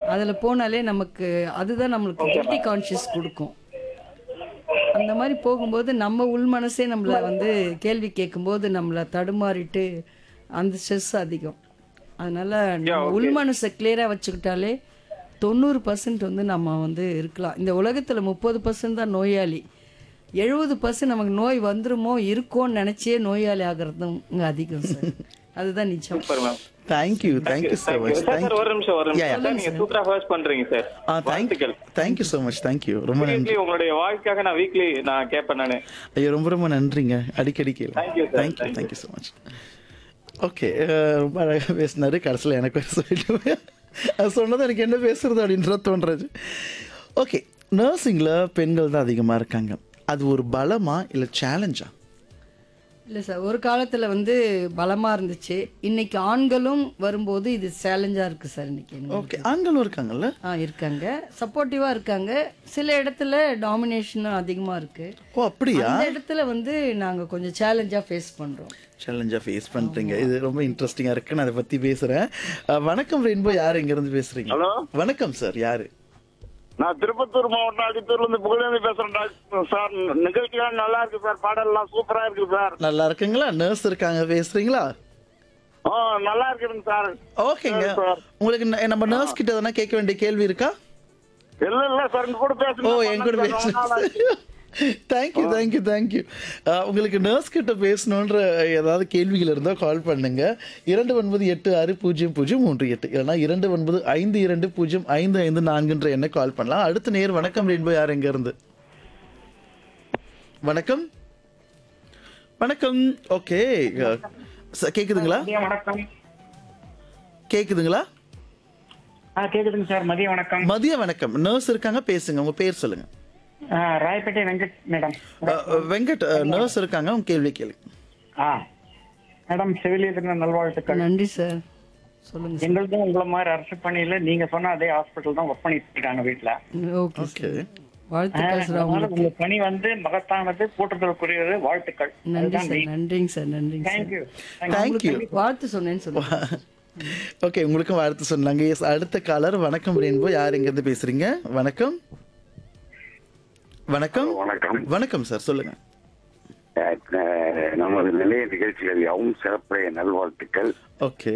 அதில் போனாலே நமக்கு அதுதான் நம்மளுக்கு கில்ட்டி கான்ஷியஸ் கொடுக்கும் அந்த மாதிரி போகும்போது நம்ம உள் மனசே நம்மளை வந்து கேள்வி கேட்கும்போது நம்மளை தடுமாறிட்டு அந்த ஸ்ட்ரெஸ் அதிகம் அதனால நம்ம உள் மனசை கிளியராக வச்சுக்கிட்டாலே தொண்ணூறு பர்சன்ட் வந்து நம்ம வந்து இருக்கலாம் இந்த உலகத்தில் முப்பது பர்சன்ட் தான் நோயாளி எழுபது பர்சன்ட் நமக்கு நோய் வந்துருமோ இருக்கோன்னு நினச்சே நோயாளி ஆகிறதும் இங்கே அதிகம் சார் அதுதான் நிஜம் super ma'am thank you thank you so much sir thank ஒரு நிமிஷம் ஒரு Yeah, நிமிஷம் சார் நீங்க சூப்பரா ஹோஸ்ட் பண்றீங்க சார் ஆ தேங்க் வாழ்த்துக்கள் தேங்க்யூ ஸோ மச் தேங்க்யூ ரொம்ப நன்றி வீக்லி உங்களுடைய வாழ்க்கைக்காக நான் வீக்லி நான் கேட்பேன் நானு ஐயோ ரொம்ப ரொம்ப நன்றிங்க அடிக்கடி கேளு Thank you, sir. Thank you Thank thank you so much okay ரொம்ப அழகாக பேசினாரு கடைசியில் எனக்கு ஒரு சொல்லிட்டு அது சொன்னது எனக்கு என்ன பேசுறது அப்படின்ற தோன்றது ஓகே நர்சிங்கில் பெண்கள் தான் அதிகமாக இருக்காங்க அது ஒரு பலமா இல்லை சேலஞ்சா இல்லை சார் ஒரு காலத்தில் வந்து பலமாக இருந்துச்சு இன்னைக்கு ஆண்களும் வரும்போது இது சேலஞ்சாக இருக்குது சார் இன்னைக்கு எனக்கு. ஓகே ஆண்களும் இருக்காங்கல்ல ஆ இருக்காங்க சப்போர்ட்டிவாக இருக்காங்க சில இடத்துல டாமினேஷனும் அதிகமாக இருக்குது ஓ அப்படியா அந்த இடத்துல வந்து நாங்கள் கொஞ்சம் சேலஞ்சாக ஃபேஸ் பண்ணுறோம் சேலஞ்சாக ஃபேஸ் பண்ணுறீங்க இது ரொம்ப இன்ட்ரெஸ்டிங்காக இருக்கு நான் அதை பற்றி பேசுகிறேன் வணக்கம் ரெயின்போ யார் இங்கேருந்து பேசுகிறீங்க ஹலோ வணக்கம் சார் யார் நான் திருப்பத்தூர் மாவட்டம் அடித்தூர்ல இருந்து புகழேந்தி பேசுறேன் டாக்டர் சார் நிகழ்ச்சிகள் நல்லா இருக்கு சார் பாடல்லாம் சூப்பரா இருக்கு சார் நல்லா இருக்குங்களா நர்ஸ் இருக்காங்க பேசுகிறீங்களா ஆ நல்லா இருக்குதுங்க சார் ஓகேங்க சரி, சார். உங்களுக்கு ந- நம்ம நர்ஸ் கிட்ட எதனா கேட்க வேண்டிய கேள்வி இருக்கா இல்ல இல்ல சார் உங்க கூட ஓ பேசுங்க என் கூட பேசுங்க தேங்க்யூ தேங்க்யூ தேங்க்யூ உங்களுக்கு நர்ஸ் கிட்ட பேசணுன்ற ஏதாவது கேள்விகள் இருந்தால் கால் பண்ணுங்க இரண்டு ஒன்பது எட்டு ஆறு பூஜ்ஜியம் பூஜ்ஜியம் மூன்று எட்டு இல்லைனா இரண்டு ஒன்பது ஐந்து இரண்டு பூஜ்ஜியம் ஐந்து ஐந்து நான்குன்ற எண்ணை கால் பண்ணலாம் அடுத்த நேர் வணக்கம் ரெயின்போ யார் எங்க இருந்து வணக்கம் வணக்கம் ஓகே கேக்குதுங்களா மதிய வணக்கம் கேக்குதுங்களா ஆ கேக்குதுங்க சார் மதிய வணக்கம் மதிய வணக்கம் நர்ஸ் இருக்காங்க பேசுங்க உங்க பேர் சொல்லுங்க ஆ, ராயப்பேட்டை வெங்கட் மேடம் அஹ், அஹ், வெங்கட் நர்ஸ் இருக்காங்க உங்க கேள்வி கேளுங்க ஆ மேடம் செவிலிய தின நல்வாழ்த்துக்கள் நன்றி சார் சொல்லுங்கள் சார் எங்களுக்கும் உங்களை மாதிரி அரசு பணியில நீங்க சொன்ன அதே ஹாஸ்பிட்டல் தான் ஒர்க் பண்ணிட்டு இருக்காங்க வீட்டுல ஓகே ஓகே சார் வாழ்த்துக்கள் சார் அதனால உங்களுக்கு உங்க பணி வந்து மகத்தானது போற்றுதலுக்குரியது வாழ்த்துக்கள் நன்றி சார் நன்றிங்க சார் நன்றிங்க சார் தேங்க்யூ தேங்க்யூ வாழ்த்து சொன்னேன்னு சொல்லுங்க ஓகே உங்களுக்கும் வாழ்த்து சொன்னாங்க எஸ் அடுத்த காலர் வணக்கம் ரெயின்போ யார் எங்கேருந்து பேசுறீங்க வணக்கம் வணக்கம் வணக்கம் வணக்கம் சார் சொல்லுங்க அஹ், நமது நிலைய நிகழ்ச்சிகள் யாவும் சிறப்புடைய நல்வாழ்த்துக்கள் ஓகே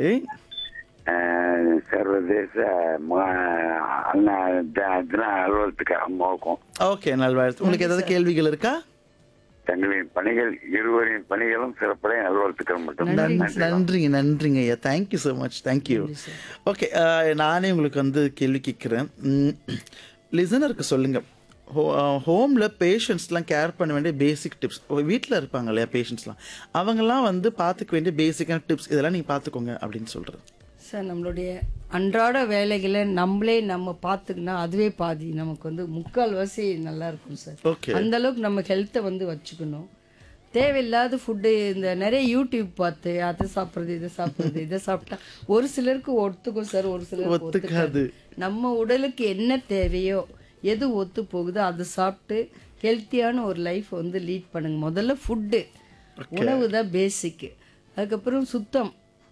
அஹ், சர்வதேச ம- அண்ணா த- தின நல்வாழ்த்துக்கள் அம்மாவுக்கும் ஓகே நல்வாழ்த்து உங்களுக்கு ஏதாவது கேள்விகள் இருக்கா தங்களின் பணிகள் இருவரின் பணிகளும் சிறப்புடைய நல்வாழ்த்துக்கள் மட்டும் நன்றிங்க நன்- நன்றிங்க நன்றிங்க ஐயா thank you so much thank you okay நானே உங்களுக்கு வந்து கேள்வி கேட்குறேன் லிசனருக்கு சொல்லுங்க ஹோமில் பேஷண்ட்ஸ்லாம் கேர் பண்ண வேண்டிய பேசிக் டிப்ஸ் வீட்டில் இருப்பாங்க இல்லையா பேஷண்ட்ஸ்லாம் அவங்கெல்லாம் வந்து பார்த்துக்க வேண்டிய பேசிக்கான டிப்ஸ் இதெல்லாம் நீங்கள் பார்த்துக்கோங்க அப்படின்னு சொல்கிறது சார் நம்மளுடைய அன்றாட வேலைகளை நம்மளே நம்ம பார்த்துக்கினா அதுவே பாதி நமக்கு வந்து முக்கால்வாசி நல்லா இருக்கும் சார் ஓகே அந்த அளவுக்கு நம்ம ஹெல்த்தை வந்து வச்சுக்கணும் தேவையில்லாத ஃபுட்டு இந்த நிறைய யூடியூப் பார்த்து அதை சாப்பிட்றது இதை சாப்பிட்றது இதை சாப்பிட்டா ஒரு சிலருக்கு ஒத்துக்கும் சார் ஒரு சிலருக்கு ஒத்துக்காது. ஒத்துக்காது நம்ம உடலுக்கு என்ன தேவையோ எது ஒத்து போகுதோ அதை சாப்பிட்டு ஹெல்த்தியான ஒரு லைஃப் வந்து லீட் பண்ணுங்க முதல்ல ஃபுட்டு உணவு தான் பேசிக்கு அதுக்கப்புறம் சுத்தம்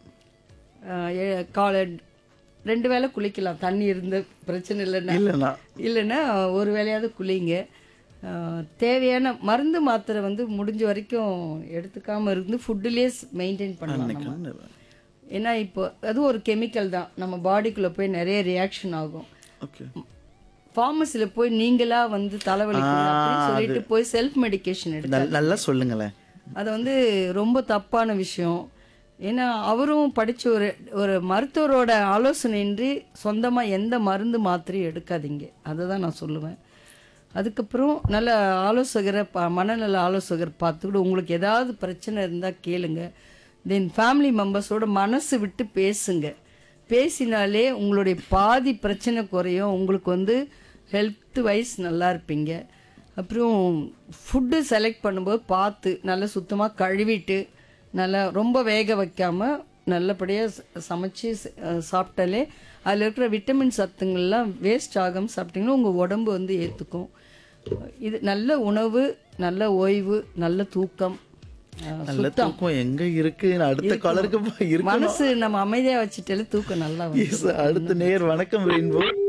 ஆஹ் எ- காலை ரெண்டு வேளை குளிக்கலாம் தண்ணி இருந்த பிரச்சனை இல்லைன்னா இல்லைண்ணா இல்லைன்னா ஒரு வேளையாவது குளிங்க ஆஹ் தேவையான மருந்து மாத்திரை வந்து முடிஞ்ச வரைக்கும் எடுத்துக்காம இருந்து ஃபுட்டுலேயே மெயின்டைன் பண்ணலாம் நம்ம ஏன்னா இப்போ அது ஒரு கெமிக்கல் தான் நம்ம பாடிக்குள்ளே போய் நிறைய ரியாக்ஷன் ஆகும் ஓகே ஃபார்மசியில் போய் நீங்களா வந்து தலைவலிக்கணும் அப்படின்னு சொல்லிட்டு போய் செல்ஃப் மெடிகேஷன் எடுத்து நல் நல்லா சொல்லுங்களேன் அது வந்து ரொம்ப தப்பான விஷயம் ஏன்னா அவரும் படிச்ச ஒரு ஒரு மருத்துவரோட ஆலோசனையின்றி சொந்தமாக எந்த மருந்து மாத்திரையும் எடுக்காதீங்க அதை தான் நான் சொல்லுவேன் அதுக்கப்புறம் நல்ல ஆலோசகரை ப மனநல ஆலோசகர் பார்த்துக்கிட்டு உங்களுக்கு ஏதாவது பிரச்சனை இருந்தால் கேளுங்க தென் ஃபேமிலி மெம்பர்ஸோட மனசு விட்டு பேசுங்க பேசினாலே உங்களுடைய பாதி பிரச்சனை குறையும் உங்களுக்கு வந்து ஹெல்த் வைஸ் நல்லா இருப்பீங்க அப்புறம் ஃபுட்டு செலக்ட் பண்ணும்போது பார்த்து நல்லா சுத்தமாக கழுவிட்டு நல்லா ரொம்ப வேக வைக்காம நல்லபடியாக சமைச்சு ச- அஹ் சாப்பிட்டாலே அதில் இருக்கிற விட்டமின் சத்துங்கள்லாம் வேஸ்ட் ஆகாமல் சாப்பிட்டீங்கன்னா உங்கள் உடம்பு வந்து ஏற்றுக்கும் இது நல்ல உணவு நல்ல ஓய்வு நல்ல தூக்கம் அஹ் நல்ல தூக்கம் எங்க இருக்கு நான் அடுத்த காலருக்கு இருக்கு மனசு நம்ம அமைதியாக வச்சுட்டாலே தூக்கம் நல்லா வரும் அடுத்த நேர் வணக்கம் ரெயின்போ